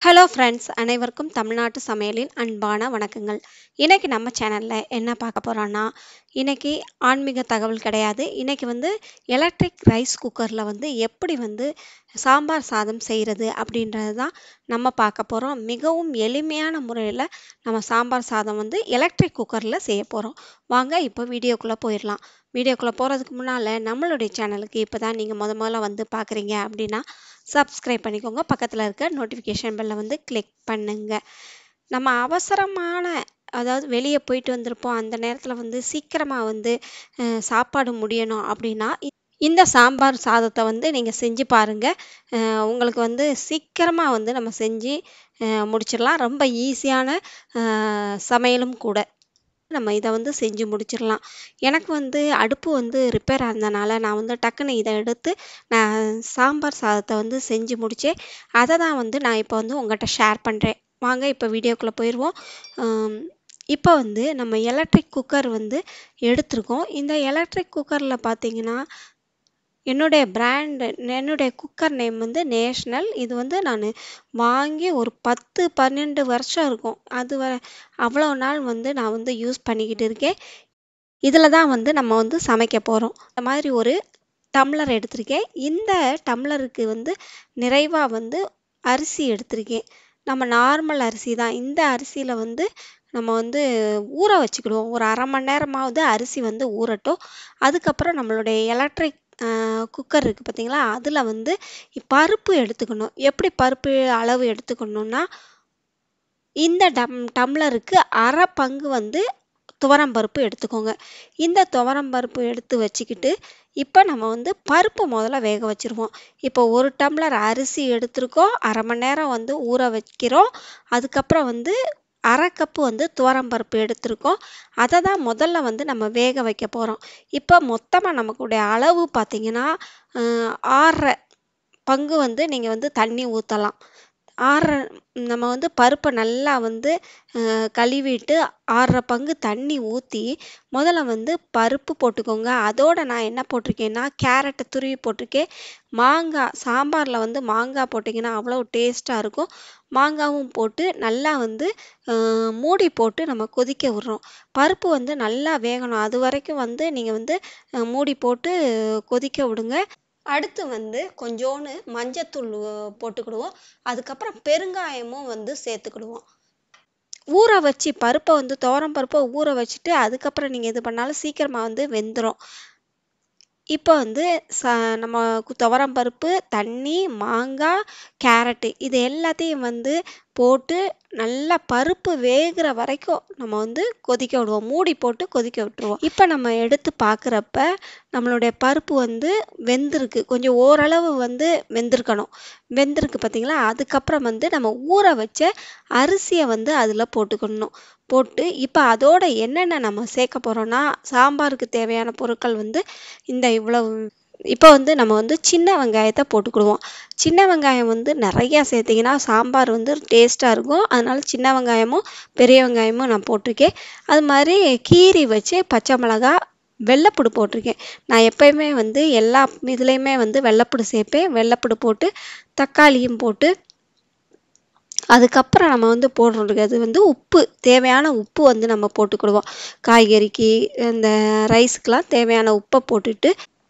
hello friends அனைவருக்கும் தமிழ்நாட்டு சமையலின் அன்பான வணக்கங்கள் இன்னைக்கு நம்ம சேனலில் என்ன பார்க்க போகிறோன்னா இன்னைக்கு ஆன்மீக தகவல் கிடையாது இன்னைக்கு வந்து எலக்ட்ரிக் ரைஸ் குக்கரில் வந்து எப்படி வந்து சாம்பார் சாதம் செய்கிறது அப்படின்றது தான் நம்ம பார்க்க போகிறோம் மிகவும் எளிமையான முறையில் நம்ம சாம்பார் சாதம் வந்து எலக்ட்ரிக் குக்கரில் செய்ய போகிறோம் வாங்க இப்போ வீடியோக்குள்ளே போயிடலாம் வீடியோக்குள்ளே போகிறதுக்கு முன்னால் நம்மளுடைய சேனலுக்கு இப்போ தான் நீங்கள் முத முதல்ல வந்து பார்க்குறீங்க அப்படின்னா சப்ஸ்கிரைப் பண்ணிக்கோங்க பக்கத்தில் இருக்க நோட்டிஃபிகேஷன் பெல்லை வந்து கிளிக் பண்ணுங்க நம்ம அவசரமான அதாவது வெளியே போயிட்டு வந்திருப்போம் அந்த நேரத்தில் வந்து சீக்கிரமாக வந்து அஹ், சாப்பாடு முடியணும் அப்படின்னா இ- இந்த சாம்பார் சாதத்தை வந்து நீங்கள் செஞ்சு பாருங்கள் உங்களுக்கு வந்து சீக்கிரமாக வந்து நம்ம செஞ்சு அஹ், முடிச்சிடலாம் ரொம்ப ஈஸியான அஹ், சமையலும் கூட நம்ம இதை வந்து செஞ்சு முடிச்சிடலாம் எனக்கு வந்து அடுப்பு வந்து ரிப்பேர் ஆனதுனால நான் வந்து டக்குன்னு இதை எடுத்து நான் சாம்பார் சாதத்தை வந்து செஞ்சு முடித்தேன் அதை தான் வந்து நான் இப்போ வந்து உங்கள்கிட்ட ஷேர் பண்ணுறேன் வாங்க இப்போ வீடியோக்குள்ளே போயிடுவோம் ஆம், இப்போ வந்து நம்ம எலக்ட்ரிக் குக்கர் வந்து எடுத்திருக்கோம் இந்த எலக்ட்ரிக் குக்கரில் பார்த்தீங்கன்னா என்னுடைய பிராண்ட் என்னுடைய குக்கர் நேம் வந்து நேஷ்னல் இது வந்து நான் வாங்கி ஒரு பத்து பன்னெண்டு வருஷம் இருக்கும் அது வரை அவ்வளோ நாள் வந்து நான் வந்து யூஸ் பண்ணிக்கிட்டு இருக்கேன் இதில் தான் வந்து நம்ம வந்து சமைக்க போகிறோம் இந்த மாதிரி ஒரு டம்ளர் எடுத்திருக்கேன் இந்த டம்ளருக்கு வந்து நிறைவாக வந்து அரிசி எடுத்திருக்கேன் நம்ம நார்மல் அரிசி தான் இந்த அரிசியில் வந்து நம்ம வந்து ஊற வச்சுக்கிடுவோம் ஒரு அரை மணி நேரமாவது அரிசி வந்து ஊறட்டும் அதுக்கப்புறம் நம்மளுடைய எலக்ட்ரிக் குக்கர் இருக்குது பார்த்தீங்களா அதில் வந்து பருப்பு எடுத்துக்கணும் எப்படி பருப்பு அளவு எடுத்துக்கணும்னா இந்த டம் டம்ளருக்கு அரை பங்கு வந்து துவரம்பருப்பு எடுத்துக்கோங்க இந்த துவரம்பருப்பு எடுத்து வச்சுக்கிட்டு இப்போ நம்ம வந்து பருப்பு முதல்ல வேக வச்சுருவோம் இப்போ ஒரு டம்ளர் அரிசி எடுத்திருக்கோம் அரை மணி நேரம் வந்து ஊற வைக்கிறோம் அதுக்கப்புறம் வந்து அரை கப்பு வந்து துவரம்பருப்பு எடுத்திருக்கோம் அதை தான் முதல்ல வந்து நம்ம வேக வைக்க போகிறோம் இப்போ மொத்தமாக நமக்குடைய அளவு பார்த்தீங்கன்னா அஹ், ஆறரை பங்கு வந்து நீங்கள் வந்து தண்ணி ஊற்றலாம் ஆறரை நம்ம வந்து பருப்பை நல்லா வந்து அஹ், கழுவிட்டு ஆறரை பங்கு தண்ணி ஊற்றி முதல்ல வந்து பருப்பு போட்டுக்கோங்க அதோட நான் என்ன போட்டிருக்கேன்னா கேரட்டை துருவி போட்டிருக்கேன் மாங்காய் சாம்பாரில் வந்து மாங்காய் போட்டிங்கன்னா அவ்வளோ டேஸ்ட்டாக இருக்கும் மாங்காவும் போட்டு நல்லா வந்து அஹ், மூடி போட்டு நம்ம கொதிக்க விடுறோம் பருப்பு வந்து நல்லா வேகணும் அது வரைக்கும் வந்து நீங்கள் வந்து அஹ், மூடி போட்டு கொதிக்க விடுங்க அடுத்து வந்து கொஞ்சோண்டு மஞ்சத்தூள் அஹ், போட்டுக்கிடுவோம் அதுக்கப்புறம் பெருங்காயமும் வந்து சேர்த்துக்கிடுவோம் ஊற வச்சு பருப்பை வந்து துவரம் பருப்பை ஊற வச்சுட்டு அதுக்கப்புறம் நீங்கள் இது பண்ணாலும் சீக்கிரமாக வந்து வெந்துடும் இப்போ வந்து ச நம்ம கு- துவரம் பருப்பு தண்ணி மாங்காய் கேரட்டு இது எல்லாத்தையும் வந்து போட்டு நல்லா பருப்பு வேகிற வரைக்கும் நம்ம வந்து கொதிக்க விடுவோம் மூடி போட்டு கொதிக்க விட்டுருவோம் இப்போ நம்ம எடுத்து பார்க்குறப்ப நம்மளுடைய பருப்பு வந்து வெந்திருக்கு கொஞ்சம் ஓரளவு வந்து வெந்திருக்கணும் வெந்திருக்கு பார்த்தீங்களா அதுக்கப்புறம் வந்து நம்ம ஊற வச்ச அரிசியை வந்து அதில் போட்டுக்கணும் போட்டு இப்போ அதோட என்னென்ன நம்ம சேர்க்க போகிறோம்னா சாம்பாருக்கு தேவையான பொருட்கள் வந்து இந்த இவ்வளவு இப்போ வந்து நம்ம வந்து சின்ன வெங்காயத்தை போட்டுக்கிடுவோம் சின்ன வெங்காயம் வந்து நிறையா சேர்த்திங்கன்னா சாம்பார் வந்து டேஸ்ட்டாக இருக்கும் அதனால சின்ன வெங்காயமும் பெரிய வெங்காயமும் நான் போட்டிருக்கேன் அது மாதிரி கீரி வச்சு பச்சை மிளகா வெள்ளைப்பூடு போட்டிருக்கேன் நான் எப்பயுமே வந்து எல்லா இதுலேயுமே வந்து வெள்ளைப்பூடு சேர்ப்பேன் வெள்ளைப்பூடு போட்டு தக்காளியும் போட்டு அதுக்கப்புறம் நம்ம வந்து போடுறது வந்து உப்பு தேவையான உப்பு வந்து நம்ம போட்டுக்கிடுவோம் காய்கறிக்கு இந்த ரைஸ்க்கெலாம் தேவையான உப்பை போட்டுட்டு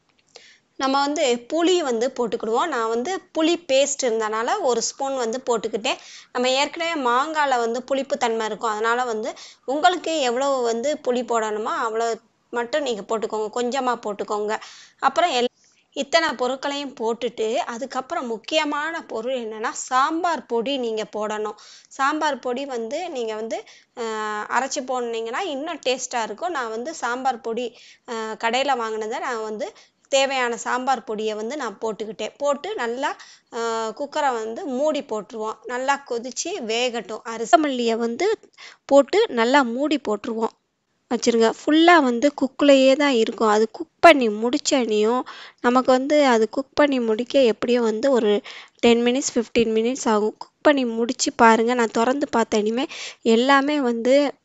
நம்ம வந்து புளி வந்து போட்டுக்கிடுவோம் நான் வந்து புளி பேஸ்ட் இருந்தனால ஒரு ஸ்பூன் வந்து போட்டுக்கிட்டேன் நம்ம ஏற்கனவே மாங்காயில் வந்து புளிப்பு தன்மை இருக்கும் அதனால வந்து உங்களுக்கு எவ்வளோ வந்து புளி போடணுமோ அவ்வளோ மட்டும் நீங்கள் போட்டுக்கோங்க கொஞ்சமாக போட்டுக்கோங்க அப்புறம் எல் இத்தனை பொருட்களையும் போட்டுட்டு அதுக்கப்புறம் முக்கியமான பொருள் என்னன்னா சாம்பார் பொடி நீங்கள் போடணும் சாம்பார் பொடி வந்து நீங்கள் வந்து ஆஹ், அரைச்சி போனீங்கன்னா இன்னும் டேஸ்ட்டாக இருக்கும் நான் வந்து சாம்பார் பொடி கடையில் வாங்கினதை நான் வந்து தேவையான சாம்பார் பொடியை வந்து நான் போட்டுக்கிட்டேன் போட்டு நல்லா குக்கரை வந்து மூடி போட்டுருவோம் நல்லா கொதிச்சு வேகட்டும் அரிசமல்லியை வந்து போட்டு நல்லா மூடி போட்டுருவோம் வச்சிருங்க ஃபுல்லாக வந்து குக்குலையே தான் இருக்கும் அது குக் பண்ணி முடிச்சனையும் நமக்கு வந்து அது குக் பண்ணி முடிக்க எப்படியும் வந்து ஒரு டென் மினிட்ஸ் ஃபிஃப்டீன் மினிட்ஸ் ஆகும் குக் பண்ணி முடிச்சு பாருங்கள் நான் திறந்து பார்த்தேனுமே எல்லாமே வந்து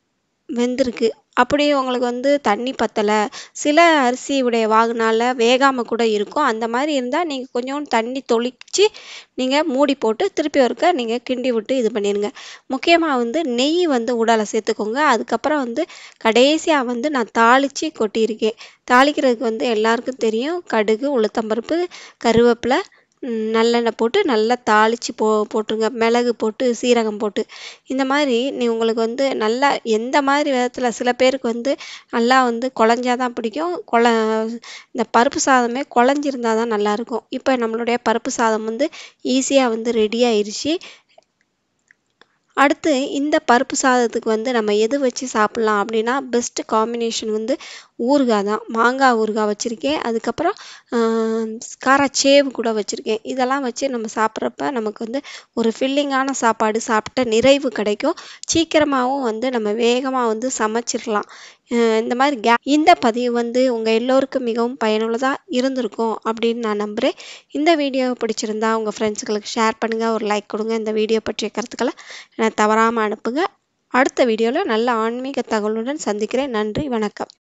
வெந்திருக்கு அப்படியே உங்களுக்கு வந்து தண்ணி பத்தலை சில அரிசி உடைய வாகுனால வேகாமல் கூட இருக்கும் அந்த மாதிரி இருந்தால் நீங்கள் கொஞ்சோண்டு தண்ணி தொளிச்சு நீங்கள் மூடி போட்டு திருப்பி ஒருக்க நீங்கள் கிண்டி விட்டு இது பண்ணிடுங்க முக்கியமாக வந்து நெய் வந்து உடலை சேர்த்துக்கோங்க அதுக்கப்புறம் வந்து கடைசியாக வந்து நான் தாளித்து கொட்டியிருக்கேன் தாளிக்கிறதுக்கு வந்து எல்லாருக்கும் தெரியும் கடுகு உளுத்தம்பருப்பு கருவேப்பிலை நல்லெண்ணெய் போட்டு நல்லா தாளித்து போ போட்டுருங்க மிளகு போட்டு சீரகம் போட்டு இந்த மாதிரி நீ உங்களுக்கு வந்து நல்லா எந்த மாதிரி விதத்தில் சில பேருக்கு வந்து நல்லா வந்து குழஞ்சா தான் பிடிக்கும் குழ இந்த பருப்பு சாதமே குழஞ்சிருந்தா தான் நல்லாயிருக்கும் இப்போ நம்மளுடைய பருப்பு சாதம் வந்து ஈஸியாக வந்து ரெடி ஆயிடுச்சு அடுத்து இந்த பருப்பு சாதத்துக்கு வந்து நம்ம எது வச்சு சாப்பிட்லாம் அப்படின்னா பெஸ்ட்டு காம்பினேஷன் வந்து ஊறுகாய் தான் மாங்காய் ஊறுகாய் வச்சுருக்கேன் அதுக்கப்புறம் காராச்சேவு கூட வச்சுருக்கேன் இதெல்லாம் வச்சு நம்ம சாப்பிட்றப்ப நமக்கு வந்து ஒரு ஃபில்லிங்கான சாப்பாடு சாப்பிட்ட நிறைவு கிடைக்கும் சீக்கிரமாகவும் வந்து நம்ம வேகமாக வந்து சமைச்சிடலாம் இந்த மாதிரி கே இந்த பதிவு வந்து உங்கள் எல்லோருக்கும் மிகவும் பயனுள்ளதாக இருந்திருக்கும் அப்படின்னு நான் நம்புகிறேன் இந்த வீடியோ பிடிச்சிருந்தா உங்கள் ஃப்ரெண்ட்ஸுகளுக்கு ஷேர் பண்ணுங்கள் ஒரு லைக் கொடுங்க இந்த வீடியோ பற்றிய கருத்துக்களை எனக்கு தவறாமல் அனுப்புங்க அடுத்த வீடியோவில் நல்ல ஆன்மீக தகவலுடன் சந்திக்கிறேன் நன்றி வணக்கம்